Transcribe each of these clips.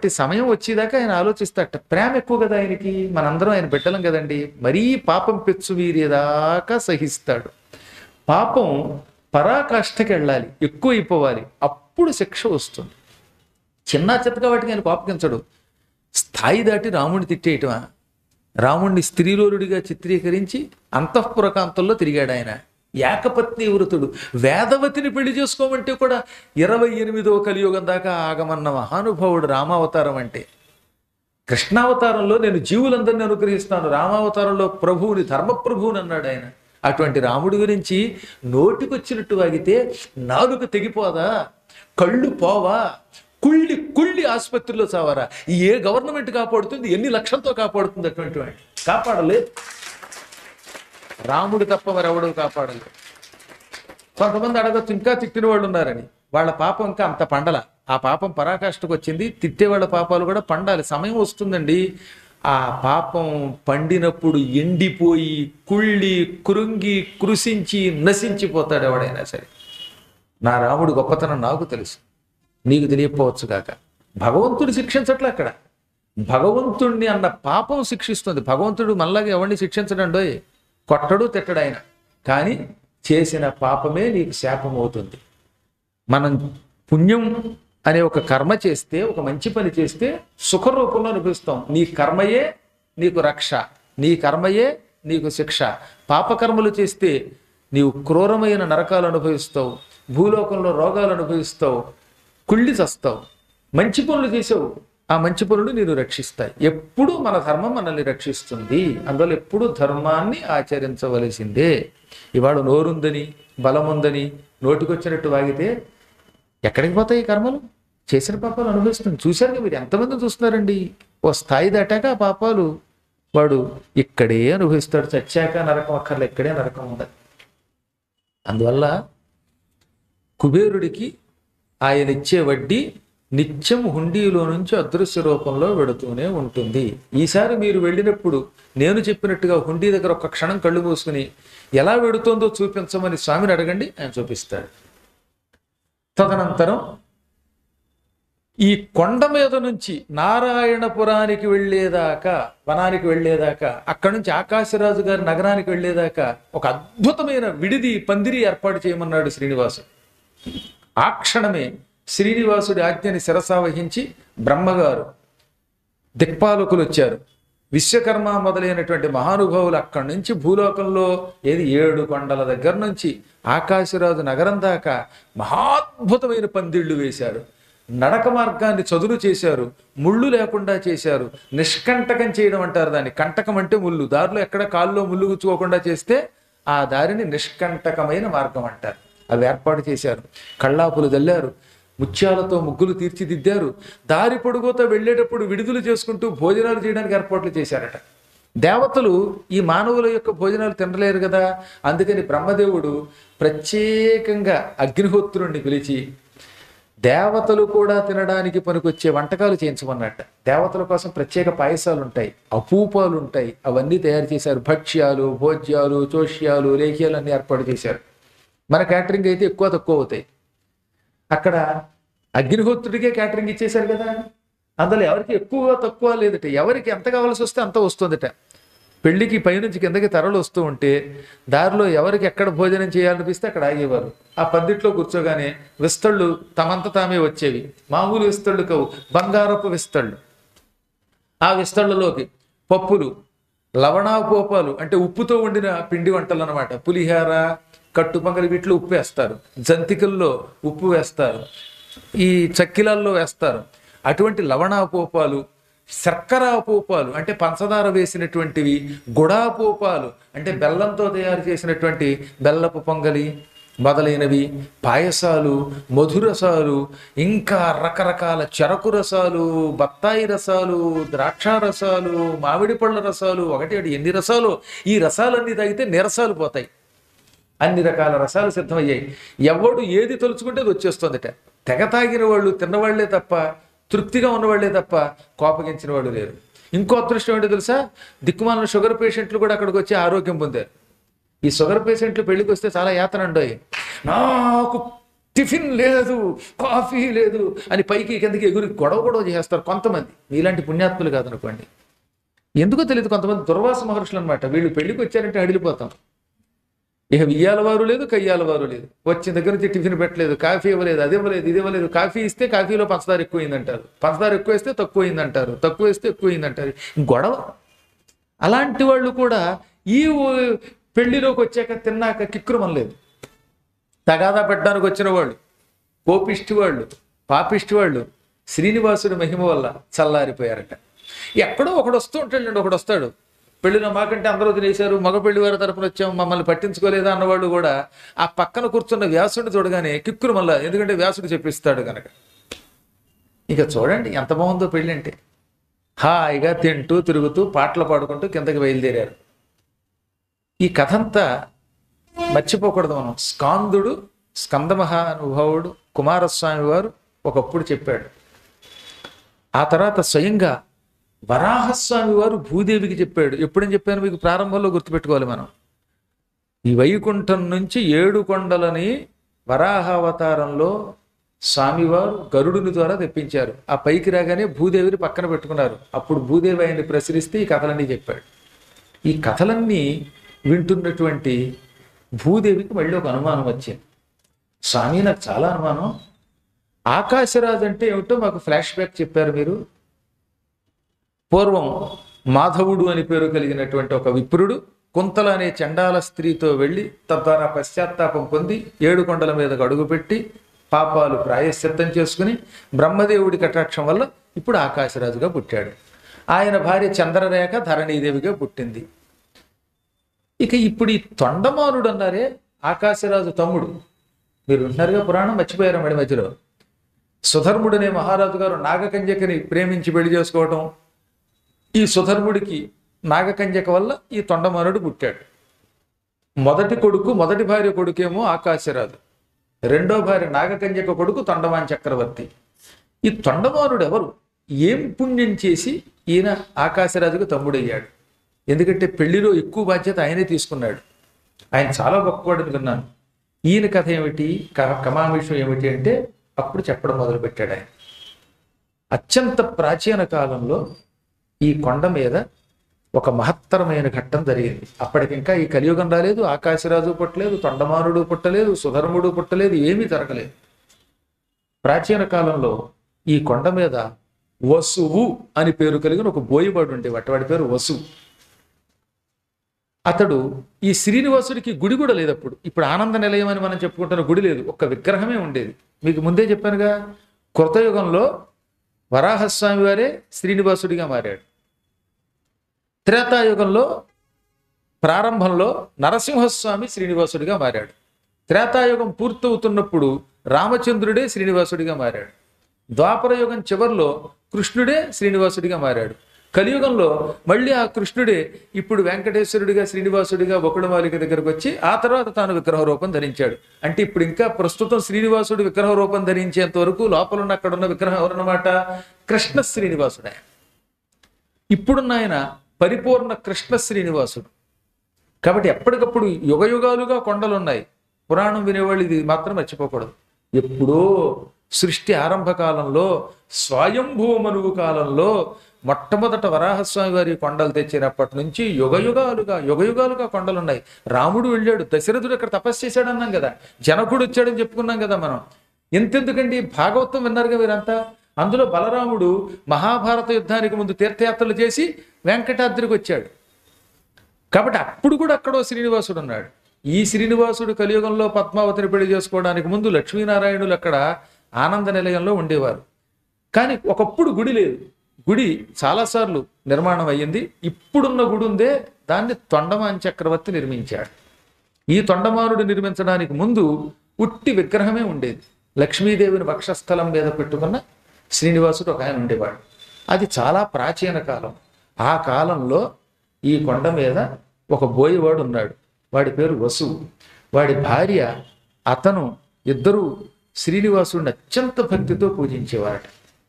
అట్టి సమయం వచ్చేదాకా ఆయన ఆలోచిస్తాట ప్రేమ ఎక్కువ కదా ఆయనకి మనందరం ఆయన బిడ్డలం కదండి మరీ పాపం పెచ్చు వీరేదాకా సహిస్తాడు పాపం పరాకాష్ఠకి వెళ్ళాలి ఎక్కువ అయిపోవాలి అప్పుడు శిక్ష వస్తుంది చిన్న చిత్తగా వాటికి ఆయన కోపగించడు స్థాయి దాటి రాముడిని తిట్టేయటమా రాముడిని స్త్రీలోరుడిగా చిత్రీకరించి అంతఃపురకాంతంలో తిరిగాడు ఆయన ఏకపత్ని వృతుడు వేదవతిని పెళ్లి చేసుకోమంటే కూడా ఇరవై ఎనిమిదవ కలియుగం దాకా ఆగమన్న మహానుభావుడు రామావతారం అంటే కృష్ణావతారంలో నేను జీవులందరినీ అనుగ్రహిస్తాను రామావతారంలో ప్రభువుని ధర్మప్రభువుని అన్నాడు ఆయన అటువంటి రాముడి గురించి నోటికొచ్చినట్టు వాగితే నాలుక తెగిపోదా కళ్ళు పోవా కుళ్ళి కుళ్ళి ఆసుపత్రిలో చావరా ఈ ఏ గవర్నమెంట్ కాపాడుతుంది ఎన్ని లక్షలతో కాపాడుతుంది అటువంటి వాడిని కాపాడలేదు రాముడు తప్ప మరెవడు కాపాడలేదు కొంతమంది అడగచ్చు ఇంకా తిట్టిన వాళ్ళు ఉన్నారని వాళ్ళ పాపం ఇంకా అంత పండల ఆ పాపం పరాకాష్ఠకు వచ్చింది తిట్టే వాళ్ళ పాపాలు కూడా పండాలి సమయం వస్తుందండి ఆ పాపం పండినప్పుడు ఎండిపోయి కుళ్ళి కృంగి కృషించి నశించిపోతాడు ఎవడైనా సరే నా రాముడు గొప్పతనం నాకు తెలుసు నీకు తెలియకపోవచ్చు కాక భగవంతుడు శిక్షించట్లే అక్కడ భగవంతుణ్ణి అన్న పాపం శిక్షిస్తుంది భగవంతుడు మళ్ళాగా ఎవరిని శిక్షించడండోయ్ కొట్టడు తిట్టడు ఆయన కానీ చేసిన పాపమే నీకు శాపం అవుతుంది మనం పుణ్యం అనే ఒక కర్మ చేస్తే ఒక మంచి పని చేస్తే సుఖ రూపంలో అనుభవిస్తాం నీ కర్మయే నీకు రక్ష నీ కర్మయే నీకు శిక్ష పాపకర్మలు చేస్తే నీవు క్రూరమైన నరకాలు అనుభవిస్తావు భూలోకంలో రోగాలు అనుభవిస్తావు కుళ్ళి చస్తావు మంచి పనులు చేసావు ఆ మంచి పనులు నేను రక్షిస్తాయి ఎప్పుడు మన ధర్మం మనల్ని రక్షిస్తుంది అందువల్ల ఎప్పుడు ధర్మాన్ని ఆచరించవలసిందే ఇవాళ నోరుందని బలముందని నోటికొచ్చినట్టు వాగితే ఎక్కడికి పోతాయి ఈ కర్మలు చేసిన పాపాలు అనుభవిస్తుంది చూశారుగా మీరు ఎంతమంది చూస్తున్నారండి ఓ స్థాయి దాటాక ఆ పాపాలు వాడు ఇక్కడే అనుభవిస్తాడు చచ్చాక నరకం అక్కర్లే ఇక్కడే నరకం ఉండదు అందువల్ల కుబేరుడికి ఆయన ఇచ్చే వడ్డీ నిత్యం హుండీలో నుంచి అదృశ్య రూపంలో వెడుతూనే ఉంటుంది ఈసారి మీరు వెళ్ళినప్పుడు నేను చెప్పినట్టుగా హుండీ దగ్గర ఒక క్షణం కళ్ళు మూసుకుని ఎలా వెడుతోందో చూపించమని స్వామిని అడగండి ఆయన చూపిస్తాడు తదనంతరం ఈ కొండ మీద నుంచి నారాయణపురానికి వెళ్ళేదాకా వనానికి వెళ్ళేదాకా అక్కడి నుంచి ఆకాశరాజు గారి నగరానికి వెళ్ళేదాకా ఒక అద్భుతమైన విడిది పందిరి ఏర్పాటు చేయమన్నాడు శ్రీనివాసుడు ఆ క్షణమే శ్రీనివాసుడి ఆజ్ఞని శిరసా వహించి బ్రహ్మగారు దిక్పాలకులు వచ్చారు విశ్వకర్మ మొదలైనటువంటి మహానుభావులు అక్కడి నుంచి భూలోకంలో ఏది ఏడు కొండల దగ్గర నుంచి ఆకాశరాజు నగరం దాకా మహాద్భుతమైన పందిళ్లు వేశారు నడక మార్గాన్ని చదును చేశారు ముళ్ళు లేకుండా చేశారు నిష్కంటకం చేయడం అంటారు దాన్ని కంటకం అంటే ముళ్ళు దారిలో ఎక్కడ కాల్లో ముళ్ళు గుచ్చుకోకుండా చేస్తే ఆ దారిని నిష్కంటకమైన మార్గం అంటారు అవి ఏర్పాటు చేశారు కళ్ళాపులు జల్లారు ముత్యాలతో ముగ్గులు తీర్చిదిద్దారు దారి పొడుగుతో వెళ్ళేటప్పుడు విడుదల చేసుకుంటూ భోజనాలు చేయడానికి ఏర్పాట్లు చేశారట దేవతలు ఈ మానవుల యొక్క భోజనాలు తినలేరు కదా అందుకని బ్రహ్మదేవుడు ప్రత్యేకంగా అగ్నిహోత్రుణ్ణి పిలిచి దేవతలు కూడా తినడానికి పనికొచ్చే వంటకాలు చేయించమన్నట్ట దేవతల కోసం ప్రత్యేక పాయసాలు ఉంటాయి అపూపాలు ఉంటాయి అవన్నీ తయారు చేశారు భక్ష్యాలు భోజ్యాలు చోష్యాలు లేఖ్యాలు అన్ని ఏర్పాటు చేశారు మన క్యాటరింగ్ అయితే ఎక్కువ తక్కువ అవుతాయి అక్కడ అగ్నిహోత్రుడికే క్యాటరింగ్ ఇచ్చేశారు కదా అందులో ఎవరికి ఎక్కువ తక్కువ లేదట ఎవరికి ఎంత కావాల్సి వస్తే అంత వస్తుందట పెళ్లికి పైనుంచి కిందకి తరలు వస్తూ ఉంటే దారిలో ఎవరికి ఎక్కడ భోజనం చేయాలనిపిస్తే అక్కడ ఆగేవారు ఆ పందిట్లో కూర్చోగానే విస్తళ్ళు తమంత తామే వచ్చేవి మామూలు విస్తళ్ళు కావు బంగారపు విస్తళ్ళు ఆ విస్తళ్ళలోకి పప్పులు లవణాపోపాలు అంటే ఉప్పుతో వండిన పిండి వంటలు అనమాట పులిహార కట్టు పొంగలి వీటిలో ఉప్పు వేస్తారు జంతికల్లో ఉప్పు వేస్తారు ఈ చక్కిలాల్లో వేస్తారు అటువంటి లవణాపోపాలు శర్కరాపోపాలు అంటే పంచదార వేసినటువంటివి గుడాపోపాలు అంటే బెల్లంతో తయారు చేసినటువంటి బెల్లపు పొంగలి మొదలైనవి పాయసాలు మధురసాలు ఇంకా రకరకాల చెరకు రసాలు బత్తాయి రసాలు ద్రాక్ష రసాలు మామిడి పళ్ళ రసాలు ఒకటి ఒకటి ఎన్ని రసాలు ఈ రసాలన్నీ తాగితే నీరసాలు పోతాయి అన్ని రకాల రసాలు సిద్ధమయ్యాయి ఎవడు ఏది తలుచుకుంటే అది వచ్చేస్తుందట తెగ తాగిన వాళ్ళు తిన్నవాళ్లే తప్ప తృప్తిగా ఉన్నవాళ్లే తప్ప కోపగించిన వాళ్ళు లేరు ఇంకో అదృష్టం ఏంటో తెలుసా దిక్కుమాలిన షుగర్ పేషెంట్లు కూడా అక్కడికి వచ్చి ఆరోగ్యం పొందారు ఈ షుగర్ పేషెంట్లు పెళ్లికి వస్తే చాలా యాతన ఉండవు నాకు టిఫిన్ లేదు కాఫీ లేదు అని పైకి కిందకి ఎగురి గొడవ గొడవ చేస్తారు కొంతమంది మీలాంటి పుణ్యాత్ములు కాదనుకోండి ఎందుకో తెలియదు కొంతమంది దుర్వాస మహర్షులు అనమాట వీళ్ళు పెళ్లికి వచ్చారంటే అడిలిపోతాం ఇక ఇయ్యాల వారు లేదు కయ్యాల వారు లేదు వచ్చిన దగ్గర నుంచి టిఫిన్ పెట్టలేదు కాఫీ ఇవ్వలేదు అది ఇవ్వలేదు ఇది ఇవ్వలేదు కాఫీ ఇస్తే కాఫీలో పంచదార ఎక్కువైందంటారు పంచదార ఎక్కువ వేస్తే తక్కువ అయిందంటారు తక్కువ వేస్తే ఎక్కువ అయిందంటారు గొడవ అలాంటి వాళ్ళు కూడా ఈ ఊ- పెళ్లిలోకి వచ్చాక తిన్నాక కిక్కురుమనలేదు తగాదా పెట్టడానికి వచ్చిన వాళ్ళు కోపిష్టి వాళ్ళు పాపిష్టి వాళ్ళు శ్రీనివాసుడి మహిమ వల్ల చల్లారిపోయారట ఎక్కడో ఒకడు వస్తూ ఉంటాడండి ఒకడు వస్తాడు పెళ్లిలో మాకంటే అందరూ తినేశారు మగ పెళ్లి వారి తరపున వచ్చాం మమ్మల్ని పట్టించుకోలేదా అన్నవాళ్ళు కూడా ఆ పక్కన కూర్చున్న వ్యాసుడిని చూడగానే కిక్కురు మళ్ళా ఎందుకంటే వ్యాసుడు చెప్పిస్తాడు కనుక ఇక చూడండి ఎంత బాగుందో పెళ్ళి అంటే హాయిగా తింటూ తిరుగుతూ పాటలు పాడుకుంటూ కిందకి బయలుదేరారు ఈ కథ అంతా మర్చిపోకూడదు మనం స్కాందుడు స్కంద మహానుభావుడు కుమారస్వామి వారు ఒకప్పుడు చెప్పాడు ఆ తర్వాత స్వయంగా వరాహస్వామి వారు భూదేవికి చెప్పాడు ఎప్పుడని చెప్పాను మీకు ప్రారంభంలో గుర్తుపెట్టుకోవాలి మనం ఈ వైకుంఠం నుంచి ఏడు కొండలని వరాహావతారంలో స్వామివారు గరుడుని ద్వారా తెప్పించారు ఆ పైకి రాగానే భూదేవిని పక్కన పెట్టుకున్నారు అప్పుడు భూదేవి ఆయన్ని ప్రసరిస్తే ఈ కథలన్నీ చెప్పాడు ఈ కథలన్నీ వింటున్నటువంటి భూదేవికి మళ్ళీ ఒక అనుమానం వచ్చింది స్వామి నాకు చాలా అనుమానం ఆకాశరాజు అంటే ఏమిటో మాకు ఫ్లాష్ బ్యాక్ చెప్పారు మీరు పూర్వం మాధవుడు అని పేరు కలిగినటువంటి ఒక విప్రుడు కుంతల అనే చండాల స్త్రీతో వెళ్ళి తద్వారా పశ్చాత్తాపం పొంది ఏడు కొండల మీదకు అడుగుపెట్టి పాపాలు ప్రాయశ్చిత్తం చేసుకుని బ్రహ్మదేవుడి కటాక్షం వల్ల ఇప్పుడు ఆకాశరాజుగా పుట్టాడు ఆయన భార్య చంద్రరేఖ ధరణీదేవిగా పుట్టింది ఇక ఇప్పుడు ఈ తొండమానుడు అన్నారే ఆకాశరాజు తమ్ముడు మీరు వింటున్నారుగా పురాణం మర్చిపోయారు మడి మధ్యలో సుధర్ముడనే మహారాజు గారు నాగకంజకని ప్రేమించి పెళ్లి చేసుకోవటం ఈ సుధర్ముడికి నాగకంజక వల్ల ఈ తొండమానుడు పుట్టాడు మొదటి కొడుకు మొదటి భార్య కొడుకేమో ఆకాశరాజు రెండో భార్య నాగకంజక కొడుకు తొండమాన్ చక్రవర్తి ఈ తొండమానుడు ఎవరు ఏం పుణ్యం చేసి ఈయన ఆకాశరాజుకు తమ్ముడయ్యాడు ఎందుకంటే పెళ్లిలో ఎక్కువ బాధ్యత ఆయనే తీసుకున్నాడు ఆయన చాలా గొప్పవాడని విన్నాను ఈయన కథ ఏమిటి క- కమామిషం ఏమిటి అంటే అప్పుడు చెప్పడం మొదలుపెట్టాడు ఆయన అత్యంత ప్రాచీన కాలంలో ఈ కొండ మీద ఒక మహత్తరమైన ఘట్టం జరిగింది అప్పటికింకా ఈ కలియుగం రాలేదు ఆకాశరాజు పుట్టలేదు తొండమానుడు పుట్టలేదు సుధర్ముడు పుట్టలేదు ఏమీ జరగలేదు ప్రాచీన కాలంలో ఈ కొండ మీద వసువు అని పేరు కలిగిన ఒక బోయవాడు ఉండేవాడు వాడి పేరు వసువు అతడు ఈ శ్రీనివాసుడికి గుడి కూడా లేదు అప్పుడు ఇప్పుడు ఆనంద నిలయం అని మనం చెప్పుకుంటున్న గుడి లేదు ఒక్క విగ్రహమే ఉండేది మీకు ముందే చెప్పానుగా కృతయుగంలో వరాహస్వామి వారే శ్రీనివాసుడిగా మారాడు త్రేతాయుగంలో ప్రారంభంలో నరసింహస్వామి శ్రీనివాసుడిగా మారాడు త్రేతాయుగం పూర్తవుతున్నప్పుడు రామచంద్రుడే శ్రీనివాసుడిగా మారాడు ద్వాపరయుగం చివర్లో కృష్ణుడే శ్రీనివాసుడిగా మారాడు కలియుగంలో మళ్ళీ ఆ కృష్ణుడే ఇప్పుడు వెంకటేశ్వరుడిగా శ్రీనివాసుడిగా బొకుడమాలిక దగ్గరకు వచ్చి ఆ తర్వాత తాను విగ్రహ రూపం ధరించాడు అంటే ఇప్పుడు ఇంకా ప్రస్తుతం శ్రీనివాసుడు విగ్రహ రూపం ధరించేంత వరకు లోపల ఉన్న అక్కడ ఉన్న విగ్రహం ఎవరన్నమాట కృష్ణ శ్రీనివాసుడే ఇప్పుడున్న ఆయన పరిపూర్ణ కృష్ణ శ్రీనివాసుడు కాబట్టి ఎప్పటికప్పుడు యుగ యుగాలుగా కొండలు ఉన్నాయి పురాణం వినేవాళ్ళు ఇది మాత్రం మర్చిపోకూడదు ఎప్పుడో సృష్టి ఆరంభ కాలంలో స్వయంభూ మనువు కాలంలో మొట్టమొదట వరాహస్వామి వారి కొండలు తెచ్చినప్పటి నుంచి యుగ యుగాలుగా యుగ యుగాలుగా కొండలు ఉన్నాయి రాముడు వెళ్ళాడు దశరథుడు ఇక్కడ తపస్సు చేశాడు అన్నాం కదా జనకుడు వచ్చాడని చెప్పుకున్నాం కదా మనం ఎంతెందుకండి భాగవతం విన్నారుగా మీరంతా అందులో బలరాముడు మహాభారత యుద్ధానికి ముందు తీర్థయాత్రలు చేసి వెంకటాద్రికి వచ్చాడు కాబట్టి అప్పుడు కూడా అక్కడో శ్రీనివాసుడు ఉన్నాడు ఈ శ్రీనివాసుడు కలియుగంలో పద్మావతిని పెళ్లి చేసుకోవడానికి ముందు లక్ష్మీనారాయణులు అక్కడ ఆనంద నిలయంలో ఉండేవారు కానీ ఒకప్పుడు గుడి లేదు గుడి చాలాసార్లు నిర్మాణం అయ్యింది ఇప్పుడున్న గుడి ఉందే దాన్ని తొండమాన్ చక్రవర్తి నిర్మించాడు ఈ తొండమానుడు నిర్మించడానికి ముందు ఉట్టి విగ్రహమే ఉండేది లక్ష్మీదేవిని వక్షస్థలం మీద పెట్టుకున్న శ్రీనివాసుడు ఒక ఆయన ఉండేవాడు అది చాలా ప్రాచీన కాలం ఆ కాలంలో ఈ కొండ మీద ఒక బోయవాడు ఉన్నాడు వాడి పేరు వసు వాడి భార్య అతను ఇద్దరు శ్రీనివాసుడిని అత్యంత భక్తితో పూజించేవారట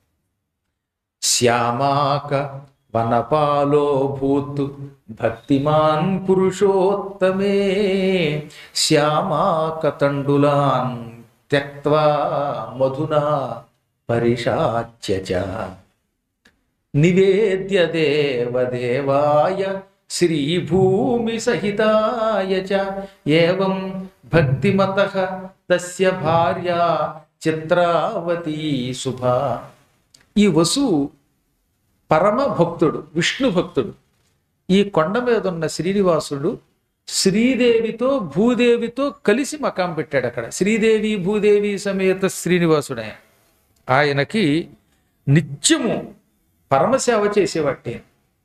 శ్యామాక వనపాలో భూతు భక్తిమాన్ పురుషోత్తమే శ్యామాక తండులాన్ త్యక్వా మధునా పరిషాచ్య చ. నివేద్య దేవదేవాయ శ్రీభూమి సహితాయ చ ఏవం భక్తిమత తస్య భార్య చిత్రావతీ శుభ ఈ వసువు పరమ భక్తుడు విష్ణు భక్తుడు ఈ కొండ మీద ఉన్న శ్రీనివాసుడు శ్రీదేవితో భూదేవితో కలిసి మకాం పెట్టాడు అక్కడ శ్రీదేవి భూదేవి సమేత శ్రీనివాసుడే ఆయనకి నిత్యము పరమసేవ చేసేవాటి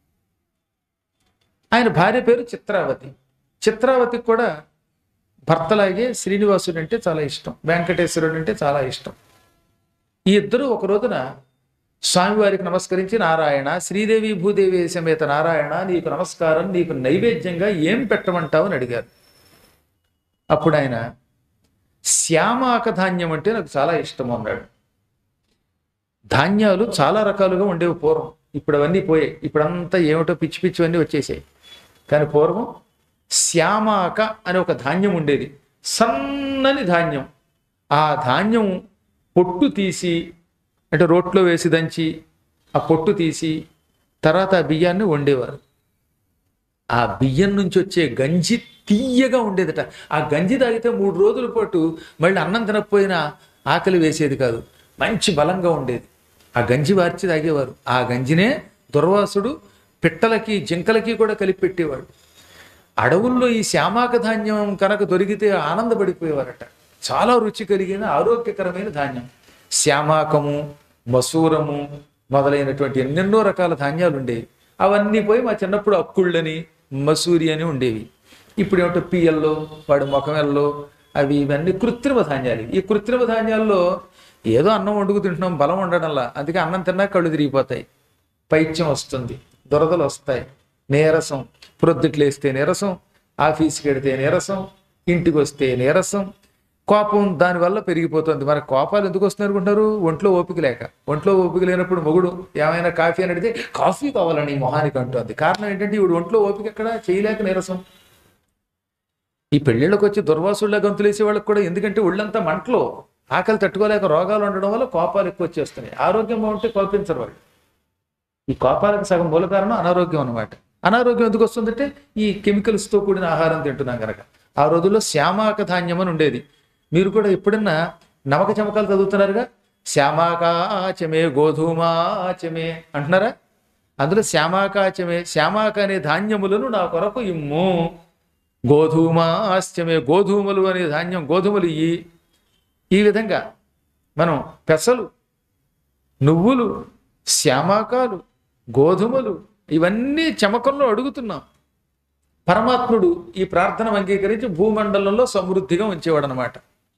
ఆయన భార్య పేరు చిత్రావతి చిత్రావతికి కూడా భర్తలాగే శ్రీనివాసుడు అంటే చాలా ఇష్టం వెంకటేశ్వరుడు అంటే చాలా ఇష్టం ఈ ఇద్దరు ఒక రోజున స్వామివారికి నమస్కరించి నారాయణ శ్రీదేవి భూదేవి సమేత నారాయణ నీకు నమస్కారం నీకు నైవేద్యంగా ఏం పెట్టమంటావు అని అడిగారు అప్పుడు ఆయన శ్యామాక ధాన్యం అంటే నాకు చాలా ఇష్టం అన్నాడు ధాన్యాలు చాలా రకాలుగా ఉండేవి పూర్వం ఇప్పుడు అవన్నీ పోయాయి ఇప్పుడంతా ఏమిటో పిచ్చి పిచ్చివన్నీ వచ్చేసాయి కానీ పూర్వం శ్యామాక అనే ఒక ధాన్యం ఉండేది సన్నని ధాన్యం ఆ ధాన్యం పొట్టు తీసి అంటే రోట్లో వేసి దంచి ఆ పొట్టు తీసి తర్వాత ఆ బియ్యాన్ని వండేవారు ఆ బియ్యం నుంచి వచ్చే గంజి తీయగా ఉండేదట ఆ గంజి తాగితే మూడు రోజుల పాటు మళ్ళీ అన్నం తినకపోయినా ఆకలి వేసేది కాదు మంచి బలంగా ఉండేది ఆ గంజి వార్చి తాగేవారు ఆ గంజినే దుర్వాసుడు పిట్టలకి జింకలకి కూడా కలిపి పెట్టేవాడు అడవుల్లో ఈ శ్యామాక ధాన్యం కనుక దొరికితే ఆనందపడిపోయేవారట చాలా రుచి కలిగిన ఆరోగ్యకరమైన ధాన్యం శ్యామాకము మసూరము మొదలైనటువంటి ఎన్నెన్నో రకాల ధాన్యాలు ఉండేవి అవన్నీ పోయి మా చిన్నప్పుడు అక్కుళ్ళని మసూరి అని ఉండేవి ఇప్పుడు ఏమిటో పియ్యల్లో వాడి ముఖమెల్లో అవి ఇవన్నీ కృత్రిమ ధాన్యాలు ఈ కృత్రిమ ధాన్యాల్లో ఏదో అన్నం వండుకు తింటున్నాం బలం ఉండడంలా అందుకే అన్నం తిన్నా కళ్ళు తిరిగిపోతాయి పైత్యం వస్తుంది దురదలు వస్తాయి నీరసం ప్రొద్దుట్లేస్తే నీరసం ఆఫీస్కి వెడితే నీరసం ఇంటికి వస్తే నీరసం కోపం దానివల్ల పెరిగిపోతుంది మరి కోపాలు ఎందుకు వస్తున్నాయి అనుకుంటారు ఒంట్లో ఓపిక లేక ఒంట్లో ఓపిక లేనప్పుడు మొగుడు ఏమైనా కాఫీ అని అడిగితే కాఫీ కావాలని ఈ మొహానికి అంటుంది కారణం ఏంటంటే ఇప్పుడు ఒంట్లో ఓపిక ఎక్కడ చేయలేక నీరసం ఈ పెళ్ళిళ్ళకి వచ్చి దుర్వాసుళ్ళ గంతులేసే వాళ్ళకి కూడా ఎందుకంటే ఒళ్ళంతా మంటలో ఆకలి తట్టుకోలేక రోగాలు ఉండడం వల్ల కోపాలు ఎక్కువ వచ్చేస్తున్నాయి ఆరోగ్యం బాగుంటే కోపించరు వాళ్ళు ఈ కోపాలకు సగం మూల కారణం అనారోగ్యం అన్నమాట అనారోగ్యం ఎందుకు వస్తుందంటే ఈ కెమికల్స్తో కూడిన ఆహారం తింటున్నాం కనుక ఆ రోజుల్లో శ్యామాక ధాన్యం అని ఉండేది మీరు కూడా ఎప్పుడన్నా నమక చమకాలు చదువుతున్నారుగా శ్యామాకాచమే గోధుమాచమే అంటున్నారా అందులో శ్యామాకాచమే శ్యామాక అనే ధాన్యములను నా కొరకు ఇమ్ము గోధుమాశ్చమే గోధుమలు అనే ధాన్యం గోధుమలు ఇయ్యి ఈ విధంగా మనం పెసలు నువ్వులు శ్యామాకాలు గోధుమలు ఇవన్నీ చమకంలో అడుగుతున్నాం పరమాత్ముడు ఈ ప్రార్థన అంగీకరించి భూమండలంలో సమృద్ధిగా ఉంచేవాడు అనమాట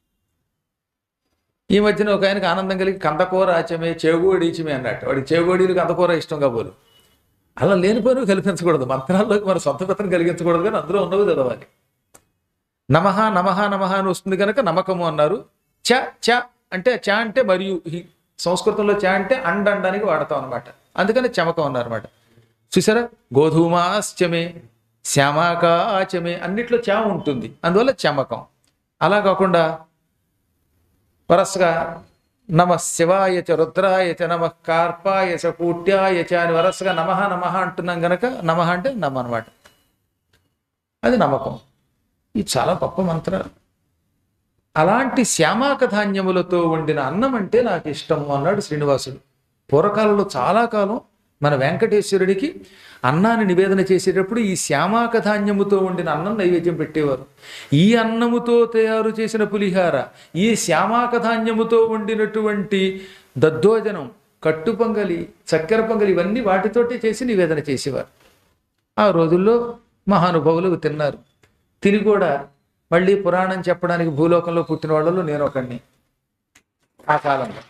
ఈ మధ్యన ఒక ఆయనకు ఆనందం కలిగి కందకూర ఆచమే చేగోడి ఈచమే అన్నట్టు వాడికి చేగోడీలు కందకూర ఇష్టం కాబోలు అలా లేనిపోయినవి కల్పించకూడదు మంత్రాల్లోకి మన సొంత పెత్తను కలిగించకూడదు కానీ అందులో ఉన్నవి చదవాలి నమః నమః నమః అని వస్తుంది కనుక నమ్మకము అన్నారు చ చ అంటే చ అంటే మరియు హి- సంస్కృతంలో చ అంటే అండ అనడానికి వాడతాం అనమాట అందుకని చమకం అన్నారు అనమాట చూసారా గోధుమాశ్చమే శ్యామాకాచమే అన్నిట్లో చ ఉంటుంది అందువల్ల చమకం అలా కాకుండా వరసగా నమ శివాయ చ రుద్రాయ చ నమ కార్పాయ చ కూట్యాయ చ అని వరసగా నమః నమః అంటున్నాం గనక నమః అంటే నమ అనమాట అది నమ్మకం ఇది చాలా గొప్ప మంత్రాలు అలాంటి శ్యామాక ధాన్యములతో వండిన అన్నం అంటే నాకు ఇష్టము అన్నాడు శ్రీనివాసుడు పూర్వకాలంలో చాలా కాలం మన వెంకటేశ్వరుడికి అన్నాన్ని నివేదన చేసేటప్పుడు ఈ శ్యామాక ధాన్యముతో వండిన అన్నం నైవేద్యం పెట్టేవారు ఈ అన్నముతో తయారు చేసిన పులిహార ఈ శ్యామాక ధాన్యముతో వండినటువంటి దద్దోజనం కట్టు పొంగలి చక్కెర పొంగలి ఇవన్నీ వాటితోటి చేసి నివేదన చేసేవారు ఆ రోజుల్లో మహానుభావులు తిన్నారు తిని కూడా మళ్ళీ పురాణం చెప్పడానికి భూలోకంలో పుట్టిన వాళ్ళలో నేను ఒకడిని ఆ కాలంలో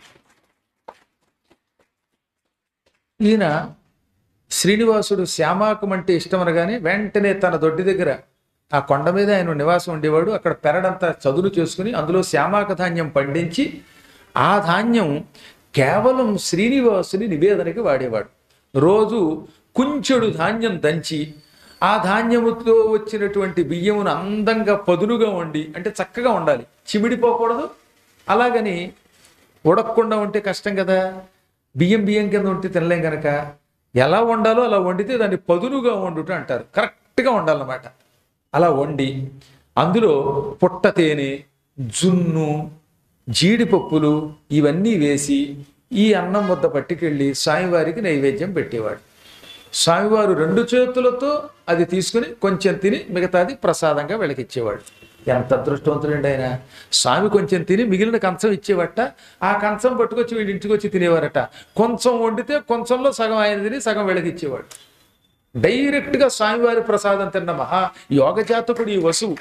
ఈయన శ్రీనివాసుడు శ్యామాకం అంటే ఇష్టం అనగానే వెంటనే తన దొడ్డి దగ్గర ఆ కొండ మీద ఆయన నివాసం ఉండేవాడు అక్కడ పెరడంతా చదును చేసుకుని అందులో శ్యామాక ధాన్యం పండించి ఆ ధాన్యం కేవలం శ్రీనివాసుని నివేదనకి వాడేవాడు రోజు కుంచెడు ధాన్యం దంచి ఆ ధాన్యముతో వచ్చినటువంటి బియ్యమును అందంగా పదునుగా వండి అంటే చక్కగా ఉండాలి చిమిడిపోకూడదు అలాగని ఉడకకుండా ఉంటే కష్టం కదా బియ్యం బియ్యం కింద ఉంటే తినలేం కనుక ఎలా వండాలో అలా వండితే దాన్ని పదునుగా వండుట అంటారు కరెక్ట్గా వండాలన్నమాట అలా వండి అందులో పుట్ట తేనె జున్ను జీడిపప్పులు ఇవన్నీ వేసి ఈ అన్నం ముద్ద పట్టుకెళ్ళి స్వామివారికి నైవేద్యం పెట్టేవాడు స్వామివారు రెండు చేతులతో అది తీసుకుని కొంచెం తిని మిగతాది ప్రసాదంగా వెలకిచ్చేవాడు ఎంత అదృష్టవంతుడండి ఆయన స్వామి కొంచెం తిని మిగిలిన కంచం ఇచ్చేవట ఆ కంచం పట్టుకొచ్చి వీడి ఇంటికి వచ్చి తినేవారట కొంచెం వండితే కొంచెంలో సగం ఆయన తిని సగం వెలకిచ్చేవాడు డైరెక్ట్గా స్వామివారి ప్రసాదం తిన్న మహా యోగ జాతకుడు ఈ వసువు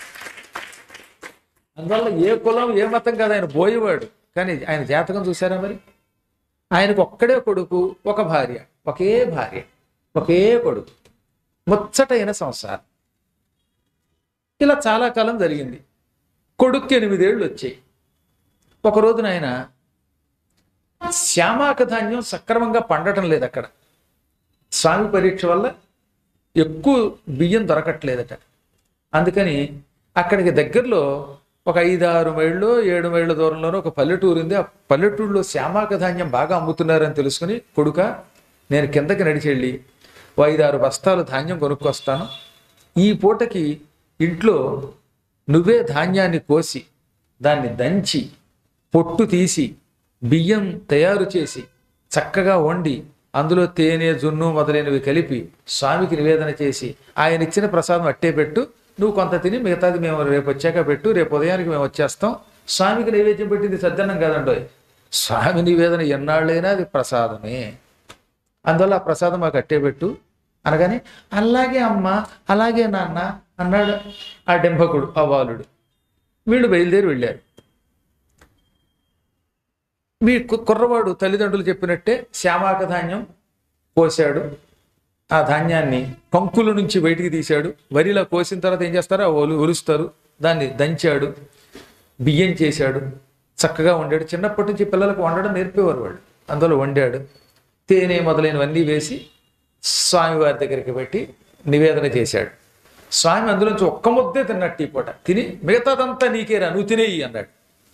అందువల్ల ఏ కులం ఏ మతం కాదు ఆయన పోయేవాడు కానీ ఆయన జాతకం చూసారా మరి ఆయనకు ఒక్కడే కొడుకు ఒక భార్య ఒకే భార్య ఒకే కొడుకు ముచ్చటైన సంసారం ఇలా చాలా కాలం జరిగింది కొడుక్కి ఎనిమిదేళ్ళు వచ్చాయి ఒక రోజున ఆయన శ్యామాక ధాన్యం సక్రమంగా పండటం లేదు అక్కడ స్వామి పరీక్ష వల్ల ఎక్కువ బియ్యం దొరకట్లేదట అందుకని అక్కడికి దగ్గరలో ఒక ఐదారు మైళ్ళు ఏడు మైళ్ళ దూరంలోనూ ఒక పల్లెటూరు ఉంది ఆ పల్లెటూరులో శ్యామాక ధాన్యం బాగా అమ్ముతున్నారని తెలుసుకుని కొడుక నేను కిందకి నడిచి వెళ్ళి ఓ ఐదారు బస్తాలు ధాన్యం కొనుక్కొస్తాను ఈ పూటకి ఇంట్లో నువ్వే ధాన్యాన్ని కోసి దాన్ని దంచి పొట్టు తీసి బియ్యం తయారు చేసి చక్కగా వండి అందులో తేనె జున్ను మొదలైనవి కలిపి స్వామికి నివేదన చేసి ఆయన ఇచ్చిన ప్రసాదం అట్టే పెట్టు నువ్వు కొంత తిని మిగతాది మేము రేపు వచ్చాక పెట్టు రేపు ఉదయానికి మేము వచ్చేస్తాం స్వామికి నైవేద్యం పెట్టింది సద్దన్నం కాదండోయ్ స్వామి నివేదన ఎన్నాళ్ళైనా అది ప్రసాదమే అందువల్ల ఆ ప్రసాదం మాకు అట్టే పెట్టు అనగానే అలాగే అమ్మ అలాగే నాన్న అన్నాడు ఆ డెంభకుడు ఆ బాలుడు వీళ్ళు బయలుదేరి వెళ్ళారు మీ కు- కుర్రవాడు తల్లిదండ్రులు చెప్పినట్టే శ్యామాక ధాన్యం పోసాడు ఆ ధాన్యాన్ని కంకుల నుంచి బయటికి తీశాడు వరిలా కోసిన తర్వాత ఏం చేస్తారు ఆ ఒలు ఒలుస్తారు దాన్ని దంచాడు బియ్యం చేశాడు చక్కగా వండాడు చిన్నప్పటి నుంచి పిల్లలకు వండడం నేర్పేవారు వాళ్ళు అందులో వండాడు తేనె మొదలైనవన్నీ వేసి స్వామివారి దగ్గరికి పెట్టి నివేదన చేశాడు స్వామి అందులోంచి ఒక్క ముద్దే తిన్నట్టు ఈ పూట తిని మిగతాదంతా నీకేరా నువ్వు తినేయి అన్నాడు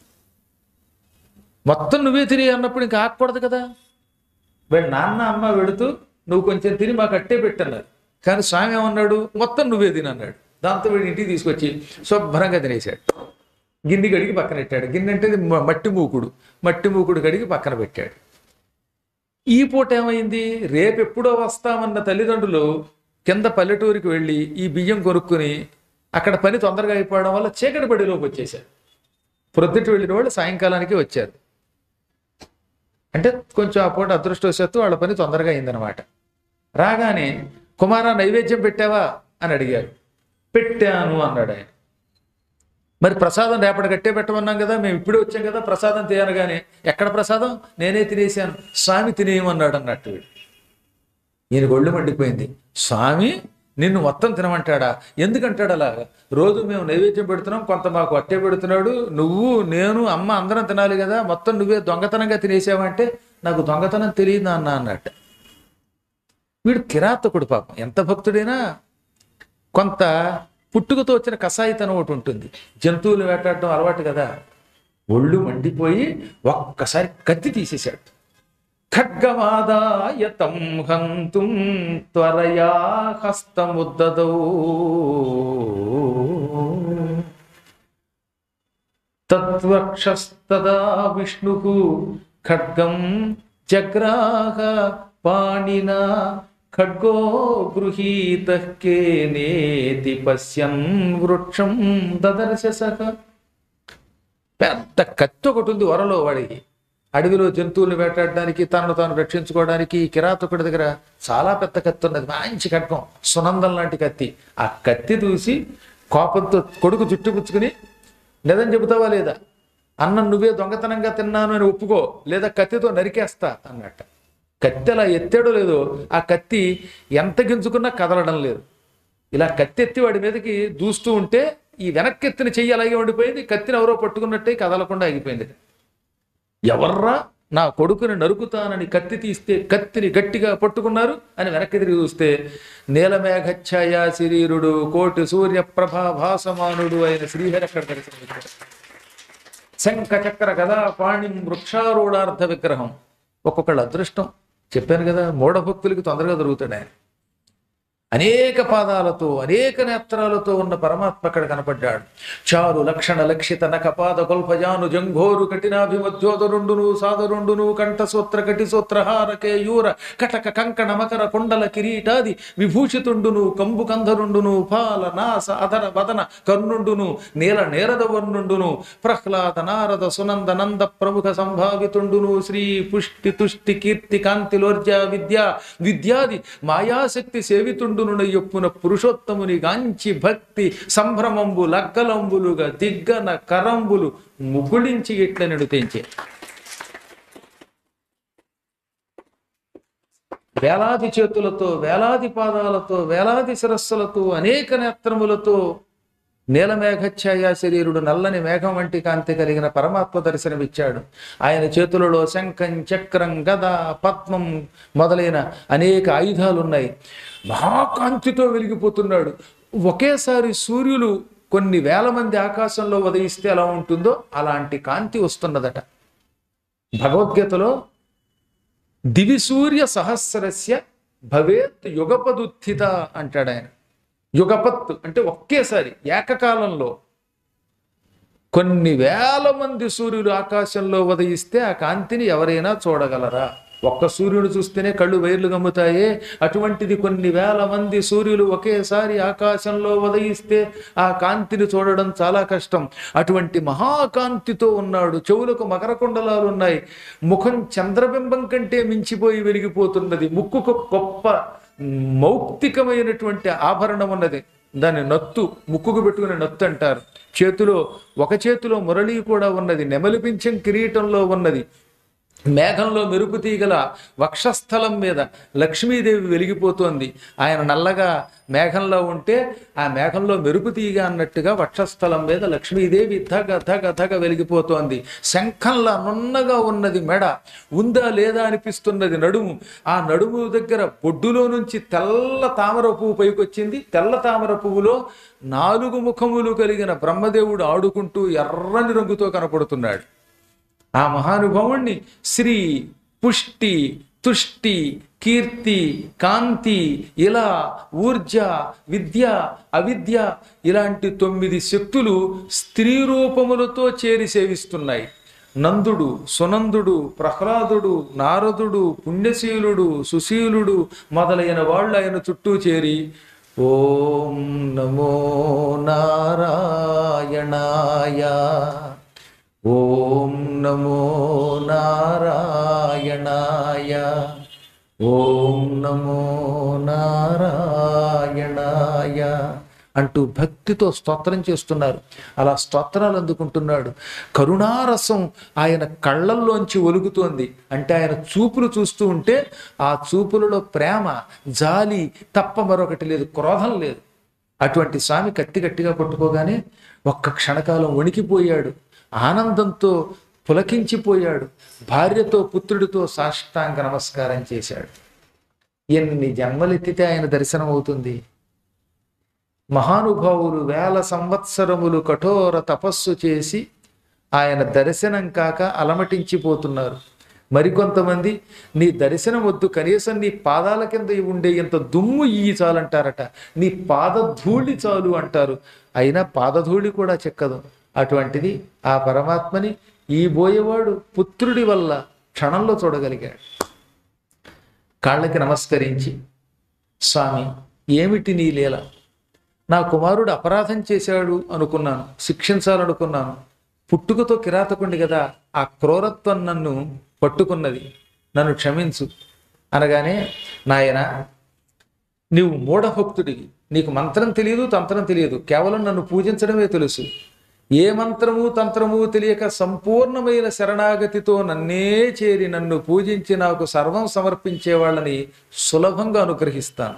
మొత్తం నువ్వే తిని అన్నప్పుడు ఇంకా ఆకూడదు కదా వీళ్ళ నాన్న అమ్మ వెడుతూ నువ్వు కొంచెం తిని మాకు అట్టే పెట్టన్నారు కానీ స్వామి ఏమన్నాడు మొత్తం నువ్వే తిని అన్నాడు దాంతో వీడి ఇంటికి తీసుకొచ్చి శుభ్రంగా తినేశాడు గిన్నె కడిగి పక్కన పెట్టాడు గిన్నె అంటే ఇది మ- మట్టి మూకుడు మట్టి మూకుడు కడిగి పక్కన పెట్టాడు ఈ పూట ఏమైంది రేపెప్పుడో వస్తామన్న తల్లిదండ్రులు కింద పల్లెటూరికి వెళ్ళి ఈ బియ్యం కొనుక్కుని అక్కడ పని తొందరగా అయిపోవడం వల్ల చీకటి పడిలోకి వచ్చేసారు ప్రొద్దుటి వెళ్ళిన వాళ్ళు సాయంకాలానికి వచ్చారు అంటే కొంచెం ఆ పూట అదృష్టవశాత్తు వాళ్ళ పని తొందరగా అయిందనమాట రాగానే కుమారా నైవేద్యం పెట్టావా అని అడిగారు పెట్టాను అన్నాడు ఆయన మరి ప్రసాదం రేపటి కట్టే పెట్టమన్నాం కదా మేము ఇప్పుడే వచ్చాం కదా ప్రసాదం తీయనగానే ఎక్కడ ప్రసాదం నేనే తినేసాను స్వామి తినేయమన్నాడు అన్నట్టు వీడు. ఈయన ఒళ్ళు మండిపోయింది స్వామి నిన్ను మొత్తం తినమంటాడా ఎందుకంటాడు అలా రోజు మేము నైవేద్యం పెడుతున్నాం కొంత మాకు అట్టే పెడుతున్నాడు నువ్వు నేను అమ్మ అందరం తినాలి కదా మొత్తం నువ్వే దొంగతనంగా తినేసావంటే నాకు దొంగతనం తెలియదు అన్న అన్నట్టు వీడు కిరాతకుడు పాపం ఎంత భక్తుడైనా కొంత పుట్టుకతో వచ్చిన కషాయితనం ఒకటి ఉంటుంది జంతువులు వేటాడటం అలవాటు కదా ఒళ్ళు మండిపోయి ఒక్కసారి కత్తి తీసేశాడు ఖడ్గమాదాయ తం హంతుం త్వరయా హస్తముద్దదౌ తద్వక్షస్తదా విష్ణు ఖడ్గం జగ్రాహ పాణినా ఖడ్గో గృహీత కేనేతి పశ్యన్ వృక్షం దదర్శ సహ పెద్ద కత్తి ఒకటి ఉంది వరలో వాడికి అడవిలో జంతువులను వేటాడడానికి తనను తాను రక్షించుకోవడానికి ఈ కిరాతకుడి దగ్గర చాలా పెద్ద కత్తి ఉన్నది మంచి ఖడ్గం సునందం లాంటి కత్తి ఆ కత్తి చూసి కోపంతో కొడుకు జుట్టుపుచ్చుకుని నిజం చెబుతావా లేదా అన్నం నువ్వే దొంగతనంగా తిన్నాను అని ఒప్పుకో లేదా కత్తితో నరికేస్తా అన్నట్ట కత్తి అలా ఎత్తాడో లేదో ఆ కత్తి ఎంత గింజుకున్నా కదలడం లేదు ఇలా కత్తి ఎత్తి వాడి మీదకి దూస్తూ ఉంటే ఈ వెనక్కెత్తిన చెయ్యి అలాగే ఉండిపోయింది కత్తిని ఎవరో పట్టుకున్నట్టే కదలకుండా ఆగిపోయింది ఎవర్రా నా కొడుకుని నరుకుతానని కత్తి తీస్తే కత్తిని గట్టిగా పట్టుకున్నారు అని వెనక్కి తిరిగి చూస్తే నీలమేఘఛాయ శరీరుడు కోటి సూర్య ప్రభా భాసమానుడు అయిన శ్రీహరి అక్కడ దర్శనమిచ్చాడు శంఖ చక్ర గదా పాణిం వృక్షారూఢార్థ విగ్రహం ఒక్కొక్కళ్ళ అదృష్టం చెప్పాను కదా మూఢభక్తులకి తొందరగా దొరుకుతాడు ఆయన అనేక పాదాలతో అనేక నేత్రాలతో ఉన్న పరమాత్మ అక్కడ కనపడ్డాడు చారు లక్షణ లక్షిత నకపాద కొల్పజాను జంఘోరు కఠినాభిమధ్యోదరుండును సాదరుండును కంఠసూత్ర కటిసూత్రహార కేయూర కటక కంకణ మకర కుండల కిరీటాది విభూషితుండును కంబు కంధరుండును పాల నాస అధర వదన కర్ణుండును నీల నేరద వర్ణుండును ప్రహ్లాద నారద సునంద నంద ప్రముఖ సంభావితుండును శ్రీ పుష్టి తుష్టి కీర్తి కాంతిలోర్జ విద్య విద్యాది మాయాశక్తి సేవితుండును యొప్పున పురుషోత్తముని గాంచి భక్తి సంభ్రమంబు లగ్గలంబులుగా దిగ్గన కరంబులు ముగుళించి ఇట్ల నడుతించే వేలాది చేతులతో వేలాది పాదాలతో వేలాది శిరస్సులతో అనేక నేత్రములతో నీలమేఘఛాయ శరీరుడు నల్లని మేఘం వంటి కాంతి కలిగిన పరమాత్మ దర్శనమిచ్చాడు ఆయన చేతులలో శంఖం చక్రం గద పద్మం మొదలైన అనేక ఆయుధాలు ఉన్నాయి మహాకాంతితో వెలిగిపోతున్నాడు ఒకేసారి సూర్యులు కొన్ని వేల మంది ఆకాశంలో ఉదయిస్తే ఎలా ఉంటుందో అలాంటి కాంతి వస్తున్నదట భగవద్గీతలో దివి సూర్య సహస్రస్య భవేత్ యుగపదుత్థిత అంటాడు ఆయన యుగపత్ అంటే ఒకేసారి ఏకకాలంలో కొన్ని వేల మంది సూర్యులు ఆకాశంలో ఉదయిస్తే ఆ కాంతిని ఎవరైనా చూడగలరా ఒక్క సూర్యుడు చూస్తేనే కళ్ళు వైర్లు గమ్ముతాయే అటువంటిది కొన్ని వేల మంది సూర్యులు ఒకేసారి ఆకాశంలో ఉదయిస్తే ఆ కాంతిని చూడడం చాలా కష్టం అటువంటి మహాకాంతితో ఉన్నాడు చెవులకు మకర కుండలాలు ఉన్నాయి ముఖం చంద్రబింబం కంటే మించిపోయి వెలిగిపోతున్నది ముక్కుకు గొప్ప మౌక్తికమైనటువంటి ఆభరణం ఉన్నది దాన్ని నత్తు ముక్కుకు పెట్టుకునే నత్తు అంటారు చేతిలో ఒక చేతిలో మురళి కూడా ఉన్నది నెమలి పింఛం కిరీటంలో ఉన్నది మేఘంలో మెరుపు తీగల వక్షస్థలం మీద లక్ష్మీదేవి వెలిగిపోతోంది ఆయన నల్లగా మేఘంలో ఉంటే ఆ మేఘంలో మెరుపు తీగ అన్నట్టుగా వక్షస్థలం మీద లక్ష్మీదేవి ధగ ధగ ధగ వెలిగిపోతోంది శంఖంలా నున్నగా ఉన్నది మెడ ఉందా లేదా అనిపిస్తున్నది నడుము ఆ నడుము దగ్గర బొడ్డులో నుంచి తెల్ల తామర పువ్వు పైకొచ్చింది తెల్ల తామర పువ్వులో నాలుగు ముఖములు కలిగిన బ్రహ్మదేవుడు ఆడుకుంటూ ఎర్రని రంగుతో కనపడుతున్నాడు ఆ మహానుభావుణ్ణి శ్రీ పుష్టి తుష్టి కీర్తి కాంతి ఇలా ఊర్జ విద్య అవిద్య ఇలాంటి తొమ్మిది శక్తులు స్త్రీ రూపములతో చేరి సేవిస్తున్నాయి నందుడు సునందుడు ప్రహ్లాదుడు నారదుడు పుణ్యశీలుడు సుశీలుడు మొదలైన వాళ్ళు ఆయన చుట్టూ చేరి ఓం నమో నారాయణాయ ఓం నమో నారాయణాయ ఓం నమో నారాయణాయ అంటూ భక్తితో స్తోత్రం చేస్తున్నారు అలా స్తోత్రాలు అందుకుంటున్నాడు కరుణారసం ఆయన కళ్ళల్లోంచి ఒలుగుతోంది అంటే ఆయన చూపులు చూస్తూ ఉంటే ఆ చూపులలో ప్రేమ జాలి తప్ప మరొకటి లేదు క్రోధం లేదు అటువంటి స్వామి కత్తి గట్టిగా పట్టుకోగానే ఒక్క క్షణకాలం వణికిపోయాడు ఆనందంతో పులకించిపోయాడు భార్యతో పుత్రుడితో సాష్టాంగ నమస్కారం చేశాడు ఎన్ని జన్మలెత్తితే ఆయన దర్శనం అవుతుంది మహానుభావులు వేల సంవత్సరములు కఠోర తపస్సు చేసి ఆయన దర్శనం కాక అలమటించిపోతున్నారు మరికొంతమంది నీ దర్శనం వద్దు కనీసం నీ పాదాల కింద ఉండే ఇంత దుమ్ము ఈ చాలంటారట నీ పాదధూళి చాలు అంటారు అయినా పాదధూళి కూడా చెక్కదు అటువంటిది ఆ పరమాత్మని ఈ బోయేవాడు పుత్రుడి వల్ల క్షణంలో చూడగలిగాడు కాళ్ళకి నమస్కరించి స్వామి ఏమిటి నీ లీల నా కుమారుడు అపరాధం చేశాడు అనుకున్నాను శిక్షించాలనుకున్నాను పుట్టుకతో కిరాతకుండి కదా ఆ క్రూరత్వం నన్ను పట్టుకున్నది నన్ను క్షమించు అనగానే నాయన నీవు మూఢభక్తుడివి నీకు మంత్రం తెలియదు తంత్రం తెలియదు కేవలం నన్ను పూజించడమే తెలుసు ఏ మంత్రము తంత్రము తెలియక సంపూర్ణమైన శరణాగతితో నన్నే చేరి నన్ను పూజించి నాకు సర్వం సమర్పించే వాళ్ళని సులభంగా అనుగ్రహిస్తాను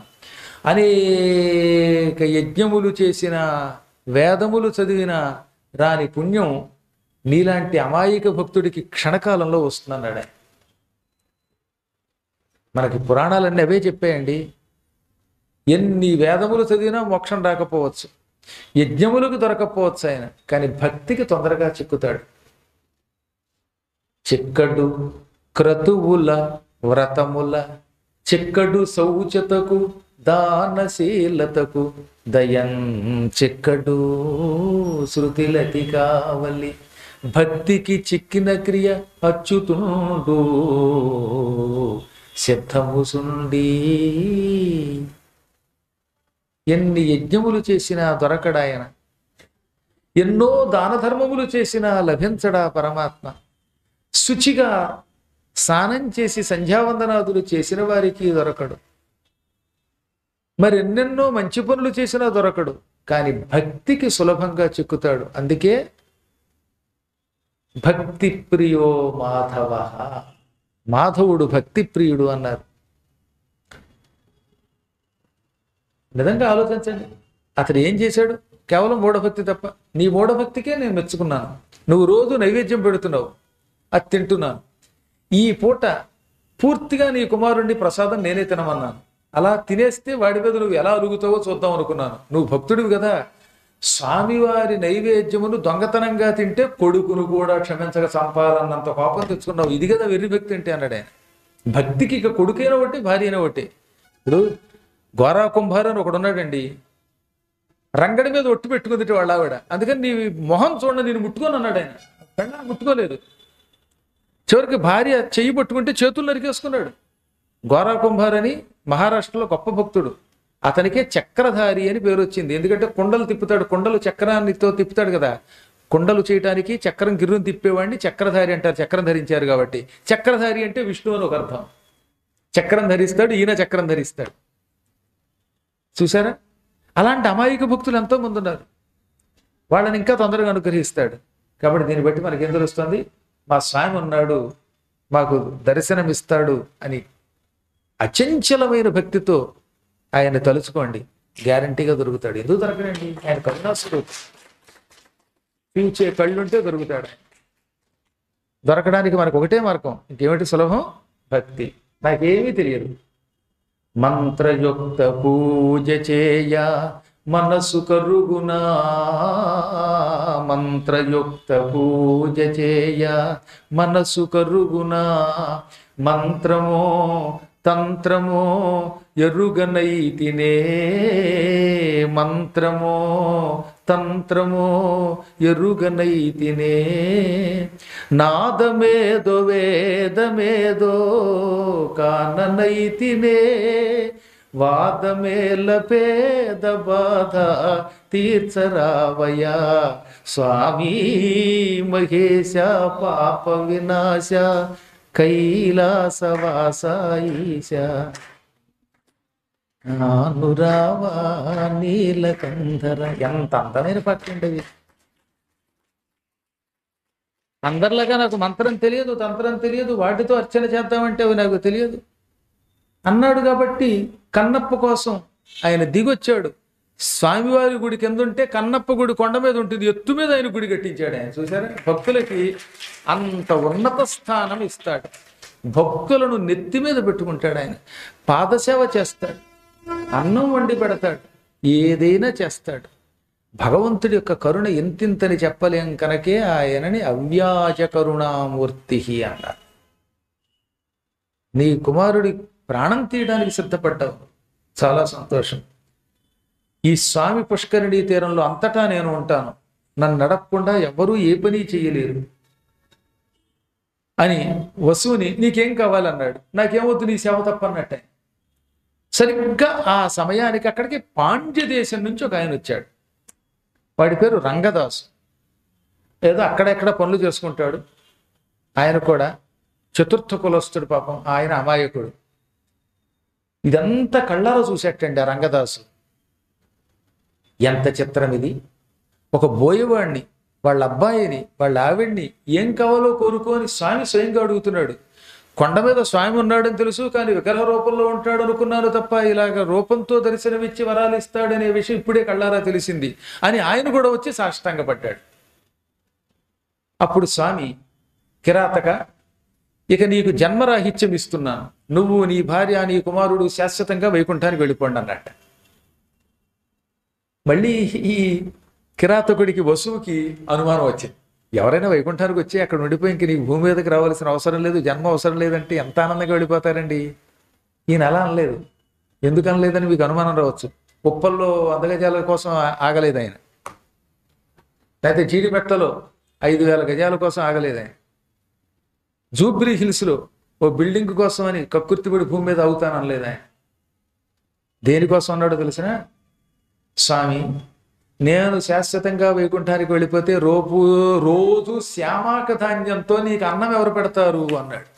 అనేక యజ్ఞములు చేసిన వేదములు చదివిన రాని పుణ్యం నీలాంటి అమాయక భక్తుడికి క్షణకాలంలో వస్తుందన్నాడు ఆయన. మనకి పురాణాలన్నీ అవే చెప్పాయండి ఎన్ని వేదములు చదివినా మోక్షం రాకపోవచ్చు యజ్ఞములకు దొరకపోవచ్చు ఆయన కానీ భక్తికి తొందరగా చిక్కుతాడు చిక్కడు క్రతువుల వ్రతముల చిక్కడు శౌచతకు దానశీలతకు దయం చిక్కడు శృతిలతి కావలి భక్తికి చిక్కిన క్రియ అచ్యుతుండు సిద్ధముసుండి ఎన్ని యజ్ఞములు చేసినా దొరకడాయన ఎన్నో దాన ధర్మములు చేసినా లభించడా పరమాత్మ శుచిగా స్నానం చేసి సంధ్యావందనాదులు చేసిన వారికి దొరకడు మరి ఎన్నెన్నో మంచి పనులు చేసినా దొరకడు కానీ భక్తికి సులభంగా చిక్కుతాడు అందుకే భక్తి ప్రియో మాధవ మాధవుడు భక్తి ప్రియుడు అన్నారు నిజంగా ఆలోచించండి అతడు ఏం చేశాడు కేవలం మూఢభక్తి తప్ప నీ మూఢభక్తికే నేను మెచ్చుకున్నాను నువ్వు రోజు నైవేద్యం పెడుతున్నావు అది తింటున్నాను ఈ పూట పూర్తిగా నీ కుమారుణ్ణి ప్రసాదం నేనే తినమన్నాను అలా తినేస్తే వాడి మీద నువ్వు ఎలా అలుగుతావో చూద్దాం అనుకున్నాను నువ్వు భక్తుడివి కదా స్వామివారి నైవేద్యమును దొంగతనంగా తింటే కొడుకును కూడా క్షమించక చంపాలన్నంత కోపం తెచ్చుకున్నావు ఇది కదా వెర్రి భక్తి అంటే అన్నాడు ఆయన భక్తికి ఇక కొడుకైన ఒకటి భార్య అయిన ఒకటి ఇప్పుడు గోరా కుంభారు అని ఒకడు ఉన్నాడండి రంగడి మీద ఒట్టు పెట్టుకుంది వాళ్ళ ఆవిడ అందుకని నీ మొహం చూడండి నేను ముట్టుకొని అన్నాడు ఆయన పెళ్ళాన్ని ముట్టుకోలేదు చివరికి భార్య చెయ్యి పట్టుకుంటే చేతులు నరికేసుకున్నాడు గోరా కుంభార్ అని మహారాష్ట్రలో గొప్ప భక్తుడు అతనికే చక్రధారి అని పేరు వచ్చింది ఎందుకంటే కుండలు తిప్పుతాడు కుండలు చక్రాన్నితో తిప్పుతాడు కదా కుండలు చేయడానికి చక్రం గిర్రుని తిప్పేవాడిని చక్రధారి అంటారు చక్రం ధరించారు కాబట్టి చక్రధారి అంటే విష్ణువు అని ఒక అర్థం చక్రం ధరిస్తాడు ఈయన చక్రం ధరిస్తాడు చూసారా అలాంటి అమాయక భక్తులు ఎంతో మంది ఉన్నారు వాళ్ళని ఇంకా తొందరగా అనుగ్రహిస్తాడు కాబట్టి దీన్ని బట్టి మనకి ఏం తెలుస్తుంది మా స్వామి ఉన్నాడు మాకు దర్శనమిస్తాడు అని అచంచలమైన భక్తితో ఆయన తలుచుకోండి గ్యారంటీగా దొరుకుతాడు ఎందుకు దొరకడండి ఆయన కరుణాసుడు పీల్చే కళ్ళుంటే దొరుకుతాడు దొరకడానికి మనకు ఒకటే మార్గం ఇంకేమిటి సులభం భక్తి నాకేమీ తెలియదు మంత్రయుక్త పూజ చేయ మనసు కరుగునా మంత్రయుక్త పూజ చేయ మనసు కరుగునా మంత్రమో తంత్రమో ఎరుగనైతినే మంత్రమో తంత్రమో ఎరుగనైతినే నాదమేదో వేదమేదో కాననైతినే వాదమేల పేద బాధ తీర్చరావయ్యా స్వామి మహేశ పాప వినాశ కైలాసవాస ఈశ నానురావా నీలకంధర ఎంత అందమైన పాట అండి అది అందరిలాగా నాకు మంత్రం తెలియదు తంత్రం తెలియదు వాటితో అర్చన చేద్దామంటే అవి నాకు తెలియదు అన్నాడు కాబట్టి కన్నప్ప కోసం ఆయన దిగొచ్చాడు స్వామివారి గుడి కింద ఉంటే కన్నప్ప గుడి కొండ మీద ఉంటుంది ఎత్తు మీద ఆయన గుడి కట్టించాడు ఆయన చూసారా భక్తులకి అంత ఉన్నత స్థానం ఇస్తాడు భక్తులను నెత్తి మీద పెట్టుకుంటాడు ఆయన పాదసేవ చేస్తాడు అన్నం వండి పెడతాడు ఏదైనా చేస్తాడు భగవంతుడి యొక్క కరుణ ఎంతింతని చెప్పలేం కనుకే ఆయనని అవ్యాజ కరుణామూర్తి అన్నారు నీ కుమారుడి ప్రాణం తీయడానికి సిద్ధపడ్డావు చాలా సంతోషం ఈ స్వామి పుష్కరిణీ తీరంలో అంతటా నేను ఉంటాను నన్ను నడపకుండా ఎవ్వరూ ఏ పని చేయలేరు అని వసువుని నీకేం కావాలన్నాడు నాకేమవుతుంది నీ సేవ తప్పన్నట్టే సరిగ్గా ఆ సమయానికి అక్కడికి పాండ్య దేశం నుంచి ఒక ఆయన వచ్చాడు వాడి పేరు రంగదాసు ఏదో అక్కడెక్కడ పనులు చేసుకుంటాడు ఆయన కూడా చతుర్థ కులస్తుడు పాపం ఆయన అమాయకుడు ఇదంతా కళ్ళారా చూసేటండి ఆ రంగదాసు ఎంత చిత్రం ఇది ఒక బోయవాడిని వాళ్ళ అబ్బాయిని వాళ్ళ ఆవిడ్ని ఏం కావాలో కోరుకోని స్వామి స్వయంగా అడుగుతున్నాడు కొండ మీద స్వామి ఉన్నాడని తెలుసు కానీ విగ్రహ రూపంలో ఉంటాడు అనుకున్నాను తప్ప ఇలాగ రూపంతో దర్శనమిచ్చి వరాలు ఇస్తాడనే విషయం ఇప్పుడే కళ్ళారా తెలిసింది అని ఆయన కూడా వచ్చి సాష్టాంగపడ్డాడు అప్పుడు స్వామి కిరాతక ఇక నీకు జన్మరాహిత్యం ఇస్తున్నాను నువ్వు నీ భార్య నీ కుమారుడు శాశ్వతంగా వైకుంఠానికి వెళ్ళిపోండి అన్నట్ట మళ్ళీ ఈ కిరాతకుడికి వసువుకి అనుమానం వచ్చింది ఎవరైనా వైకుంఠానికి వచ్చి అక్కడ ఉండిపోయి ఇంక నీకు భూమి మీదకి రావాల్సిన అవసరం లేదు జన్మ అవసరం లేదంటే ఎంత ఆనందంగా వెళ్ళిపోతారండి ఈయన అలా అనలేదు ఎందుకు అనలేదని మీకు అనుమానం రావచ్చు ఉప్పల్లో అందగజాల కోసం ఆ- ఆగలేదు ఆయన లేకపోతే జీడిమెట్టలో ఐదు వేల గజాల కోసం ఆగలేదు ఆయన జూబ్రీ హిల్స్లో ఓ బిల్డింగ్ కోసం అని కక్కుర్తిపడి భూమి మీద అవుతాను అనలేదు ఆయన దేనికోసం అన్నాడో తెలిసిన స్వామి నేను శాశ్వతంగా వైకుంఠానికి వెళ్ళిపోతే రోపు రోజు శ్యామాక ధాన్యంతో నీకు అన్నం ఎవరు పెడతారు అన్నాడు